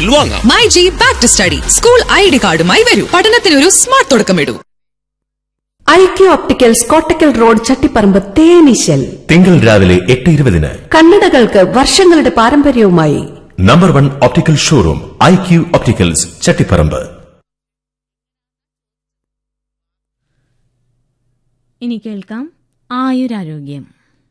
ഷോറൂമുകളിൽ വാങ്ങാം my G back to study school I D കാർഡുമായി വരൂ പഠനത്തിനൊരു സ്മാർട്ട് തുടക്കമിടൂ IQ opticals Kottakkal road Chattiparamba തേനീശൽ തിങ്കൾ രാവിലെ എട്ട് ഇരുപതിന് കണ്ണടകൾക്ക് വർഷങ്ങളുടെ പാരമ്പര്യവുമായി number one optical showroom I Q opticals Chattiparamba ഇനി കേൾക്കാം ആയുരാരോഗ്യം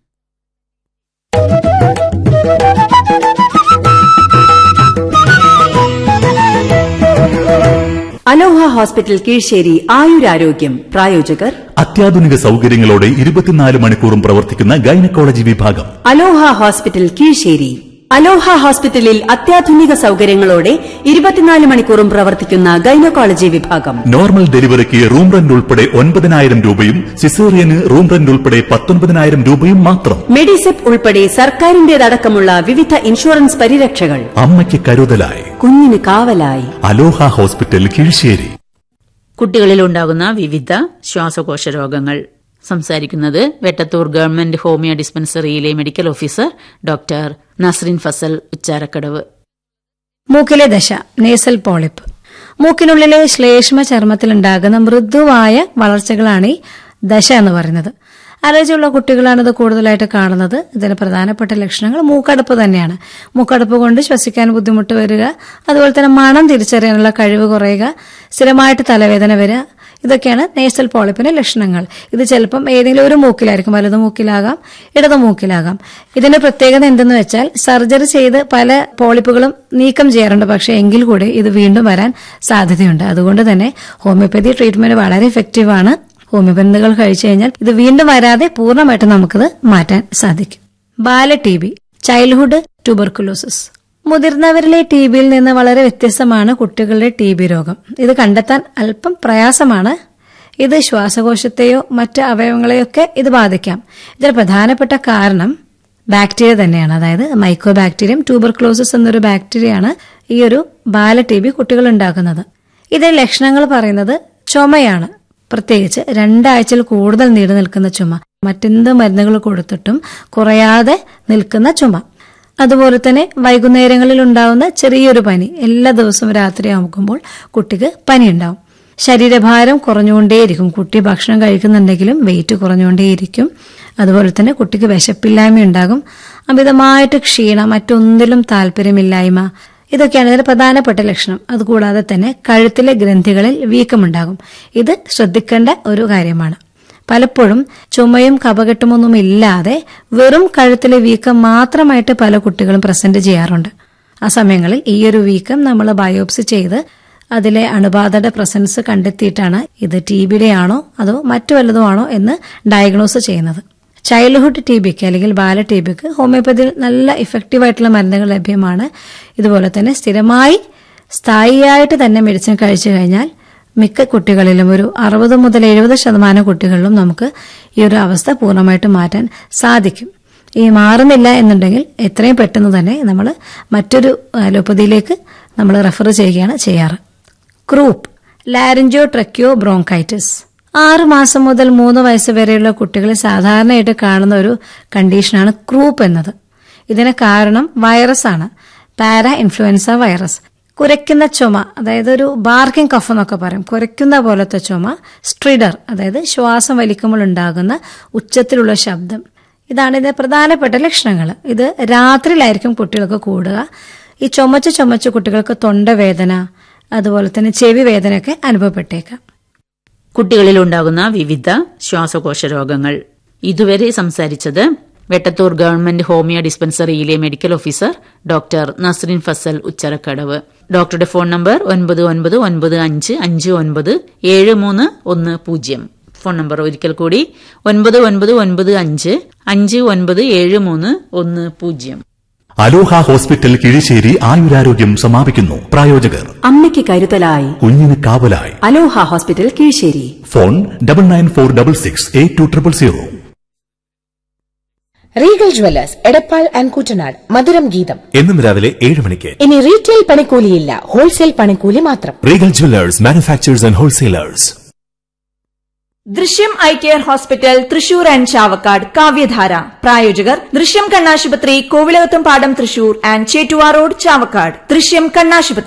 അലോഹ ഹോസ്പിറ്റൽ കീഴ്ശ്ശേരി ആയുരാരോഗ്യം പ്രായോജകർ അത്യാധുനിക സൗകര്യങ്ങളോടെ ഇരുപത്തിനാല് മണിക്കൂറും പ്രവർത്തിക്കുന്ന ഗൈനക്കോളജി വിഭാഗം അലോഹ ഹോസ്പിറ്റൽ കീഴ്ശ്ശേരി അലോഹ ഹോസ്പിറ്റലിൽ അത്യാധുനിക സൗകര്യങ്ങളോടെ ഇരുപത്തിനാല് മണിക്കൂറും പ്രവർത്തിക്കുന്ന ഗൈനക്കോളജി വിഭാഗം നോർമൽ ഡെലിവറിക്ക് റൂം റെന്റ് ഉൾപ്പെടെ ഒൻപതിനായിരം രൂപയും സിസേറിയന് റൂം റെന്റ് ഉൾപ്പെടെ പത്തൊൻപതിനായിരം രൂപയും മാത്രം മെഡിസെപ്പ് ഉൾപ്പെടെ സർക്കാരിന്റേതടക്കമുള്ള വിവിധ ഇൻഷുറൻസ് പരിരക്ഷകൾ അമ്മയ്ക്ക് കരുതലായി കുഞ്ഞിന് കാവലായി അലോഹ ഹോസ്പിറ്റൽ കീഴ്ശ്ശേരി കുട്ടികളിലുണ്ടാകുന്ന വിവിധ ശ്വാസകോശ രോഗങ്ങൾ സംസാരിക്കുന്നത് വെട്ടത്തൂർ ഗവൺമെന്റ് ഹോമിയോ ഡിസ്പെൻസറിയിലെ medical officer doctor Nasrin Fazal Uccharakkadavu മൂക്കിലെ ദശ നേസൽ പോളിപ്പ് മൂക്കിനുള്ളിലെ ശ്ലേഷ്മ ചർമ്മത്തിലുണ്ടാകുന്ന മൃദുവായ വളർച്ചകളാണ് ഈ ദശ എന്ന് പറയുന്നത് അലർജിയുള്ള കുട്ടികളാണ് ഇത് കൂടുതലായിട്ട് കാണുന്നത് ഇതിന് പ്രധാനപ്പെട്ട ലക്ഷണങ്ങൾ മൂക്കടപ്പ് തന്നെയാണ് മൂക്കടപ്പ് കൊണ്ട് ശ്വസിക്കാൻ ബുദ്ധിമുട്ട് വരിക അതുപോലെ തന്നെ മണം തിരിച്ചറിയാനുള്ള കഴിവ് കുറയുക സ്ഥിരമായിട്ട് തലവേദന വരിക ഇതൊക്കെയാണ് നേസൽ പോളിപ്പിന്റെ ലക്ഷണങ്ങൾ ഇത് ചിലപ്പം ഏതെങ്കിലും ഒരു മൂക്കിലായിരിക്കും വലത് മൂക്കിലാകാം ഇടത് മൂക്കിലാകാം ഇതിന്റെ പ്രത്യേകത എന്തെന്ന് വെച്ചാൽ സർജറി ചെയ്ത് പല പോളിപ്പുകളും നീക്കം ചെയ്യാറുണ്ട് പക്ഷേ എങ്കിൽ കൂടി ഇത് വീണ്ടും വരാൻ സാധ്യതയുണ്ട് അതുകൊണ്ട് തന്നെ ഹോമിയോപ്പതി ട്രീറ്റ്മെന്റ് വളരെ എഫക്റ്റീവ് ആണ് ഹോമിയോപതികൾ കഴിച്ചു കഴിഞ്ഞാൽ ഇത് വീണ്ടും വരാതെ പൂർണ്ണമായിട്ട് നമുക്കിത് മാറ്റാൻ സാധിക്കും ബാല ടി ബി ചൈൽഡ്ഹുഡ് ട്യൂബർക്കുലോസിസ് മുതിർന്നവരിലെ ടി ബിയിൽ നിന്ന് വളരെ വ്യത്യസ്തമാണ് കുട്ടികളുടെ ടി ബി രോഗം ഇത് കണ്ടെത്താൻ അല്പം പ്രയാസമാണ് ഇത് ശ്വാസകോശത്തെയോ മറ്റ് അവയവങ്ങളെയൊക്കെ ഇത് ബാധിക്കാം ഇതിന് പ്രധാനപ്പെട്ട കാരണം ബാക്ടീരിയ തന്നെയാണ് അതായത് മൈക്രോ ബാക്ടീരിയം ട്യൂബർക്ലോസിസ് എന്നൊരു ബാക്ടീരിയയാണ് ഈ ഒരു ബാല ടി ബി കുട്ടികൾ ഉണ്ടാക്കുന്നത് ഇതിന്റെ ലക്ഷണങ്ങൾ പറയുന്നത് ചുമയാണ് പ്രത്യേകിച്ച് രണ്ടാഴ്ചയിൽ കൂടുതൽ നീണ്ടു നിൽക്കുന്ന ചുമ മറ്റെന്ത് മരുന്നുകൾ കൊടുത്തിട്ടും കുറയാതെ നിൽക്കുന്ന ചുമ അതുപോലെ തന്നെ വൈകുന്നേരങ്ങളിൽ ഉണ്ടാവുന്ന ചെറിയൊരു പനി എല്ലാ ദിവസവും രാത്രി ആകുമ്പോൾ കുട്ടിക്ക് പനി ഉണ്ടാവും ശരീരഭാരം കുറഞ്ഞുകൊണ്ടേയിരിക്കും കുട്ടി ഭക്ഷണം കഴിക്കുന്നുണ്ടെങ്കിലും വെയിറ്റ് കുറഞ്ഞുകൊണ്ടേയിരിക്കും അതുപോലെ തന്നെ കുട്ടിക്ക് വിശപ്പില്ലായ്മ ഉണ്ടാകും അമിതമായിട്ട് ക്ഷീണം മറ്റൊന്നിലും താല്പര്യമില്ലായ്മ ഇതൊക്കെയാണ് ഇതിന്റെ പ്രധാനപ്പെട്ട ലക്ഷണം അതുകൂടാതെ തന്നെ കഴുത്തിലെ ഗ്രന്ഥികളിൽ വീക്കമുണ്ടാകും ഇത് ശ്രദ്ധിക്കേണ്ട ഒരു കാര്യമാണ് പലപ്പോഴും ചുമയും കപകെട്ടുമൊന്നും ഇല്ലാതെ വെറും കഴുത്തിലെ വീക്കം മാത്രമായിട്ട് പല കുട്ടികളും പ്രസന്റ് ചെയ്യാറുണ്ട് ആ സമയങ്ങളിൽ ഈ ഒരു വീക്കം നമ്മൾ ബയോപ്സി ചെയ്ത് അതിലെ അണുബാധയുടെ പ്രസൻസ് കണ്ടെത്തിയിട്ടാണ് ഇത് ടി ബിയുടെ ആണോ അതോ മറ്റു വല്ലതും ആണോ എന്ന് ഡയഗ്നോസ് ചെയ്യുന്നത് ചൈൽഡ്ഹുഡ് ടി ബിക്ക് അല്ലെങ്കിൽ ബാല ടി ബിക്ക് ഹോമിയോപ്പതിയിൽ നല്ല ഇഫക്റ്റീവ് ആയിട്ടുള്ള മരുന്നുകൾ ലഭ്യമാണ് ഇതുപോലെ തന്നെ സ്ഥിരമായി സ്ഥായിയായിട്ട് തന്നെ മെഡിസിൻ കഴിച്ചു കഴിഞ്ഞാൽ മിക്ക കുട്ടികളിലും ഒരു അറുപത് മുതൽ എഴുപത് ശതമാനം കുട്ടികളിലും നമുക്ക് ഈ ഒരു അവസ്ഥ പൂർണ്ണമായിട്ട് മാറ്റാൻ സാധിക്കും ഈ മാറുന്നില്ല എന്നുണ്ടെങ്കിൽ എത്രയും പെട്ടെന്ന് തന്നെ നമ്മൾ മറ്റൊരു അലോപ്പതിയിലേക്ക് നമ്മൾ റെഫർ ചെയ്യുകയാണ് ചെയ്യാറ് ക്രൂപ്പ് ലാരിഞ്ചോ ട്രക്യോ ബ്രോങ്കൈറ്റിസ് ആറ് മാസം മുതൽ മൂന്ന് വയസ്സ് വരെയുള്ള കുട്ടികളിൽ സാധാരണയായിട്ട് കാണുന്ന ഒരു കണ്ടീഷനാണ് ക്രൂപ്പ് എന്നത് ഇതിന് കാരണം വൈറസ് ആണ് പാര ഇൻഫ്ലുവൻസ വൈറസ് കുരയ്ക്കുന്ന ചുമ അതായത് ഒരു ബാർക്കിംഗ് കഫ് എന്നൊക്കെ പറയും കുരയ്ക്കുന്ന പോലത്തെ ചുമ സ്ട്രിഡർ അതായത് ശ്വാസം വലിക്കുമ്പോൾ ഉണ്ടാകുന്ന ഉച്ചത്തിലുള്ള ശബ്ദം ഇതാണ് ഇതിന്റെ പ്രധാനപ്പെട്ട ലക്ഷണങ്ങൾ ഇത് രാത്രിയിലായിരിക്കും കുട്ടികൾക്ക് കൂടുക ഈ ചുമച്ച് ചുമച്ച് കുട്ടികൾക്ക് തൊണ്ടവേദന അതുപോലെ തന്നെ ചെവി വേദനയൊക്കെ അനുഭവപ്പെട്ടേക്കാം കുട്ടികളിലുണ്ടാകുന്ന വിവിധ ശ്വാസകോശ രോഗങ്ങൾ ഇതുവരെ സംസാരിച്ചത് വെട്ടത്തൂർ ഗവൺമെന്റ് ഹോമിയോ ഡിസ്പെൻസറിയിലെ medical officer doctor Nasrin Fazal Uccharakkadavu ഡോക്ടറുടെ ഫോൺ നമ്പർ ഒൻപത് ഒൻപത് ഒൻപത് അഞ്ച് അഞ്ച് ഒൻപത് ഏഴ് മൂന്ന് ഒന്ന് പൂജ്യം ഫോൺ നമ്പർ ഒരിക്കൽ കൂടി ഒൻപത് ഒൻപത് ഒൻപത് അഞ്ച് അഞ്ച് ഒൻപത് ഏഴ് മൂന്ന് ഒന്ന് പൂജ്യം അലോഹ ഹോസ്പിറ്റൽ കിഴിശ്ശേരി ആയുരാരോഗ്യം സമാപിക്കുന്നു പ്രായോജകർ അമ്മയ്ക്ക് കരുതലായി കുഞ്ഞിന് കാവലായി Aloha hospital Kizhissery phone double nine four double six eight two triple zero Regal jewellers Edappal and Kuttanad മധുരം ഗീതം എന്നും രാവിലെ ഏഴ് മണിക്ക് ഇനി റീറ്റെയിൽ പണിക്കൂലിയില്ല ഹോൾസെയിൽ പണിക്കൂലി മാത്രം Regal jewellers manufacturers and wholesalers Drishyam eye care hospital Thrissur and Chavakkad കാവ്യധാര പ്രായോജകർ ദൃശ്യം കണ്ണാശുപത്രി കോവിലകത്തും പാടം തൃശൂർ ആൻഡ് ചേറ്റുവാ റോഡ് ചാവക്കാട് ദൃശ്യം കണ്ണാശുപത്രി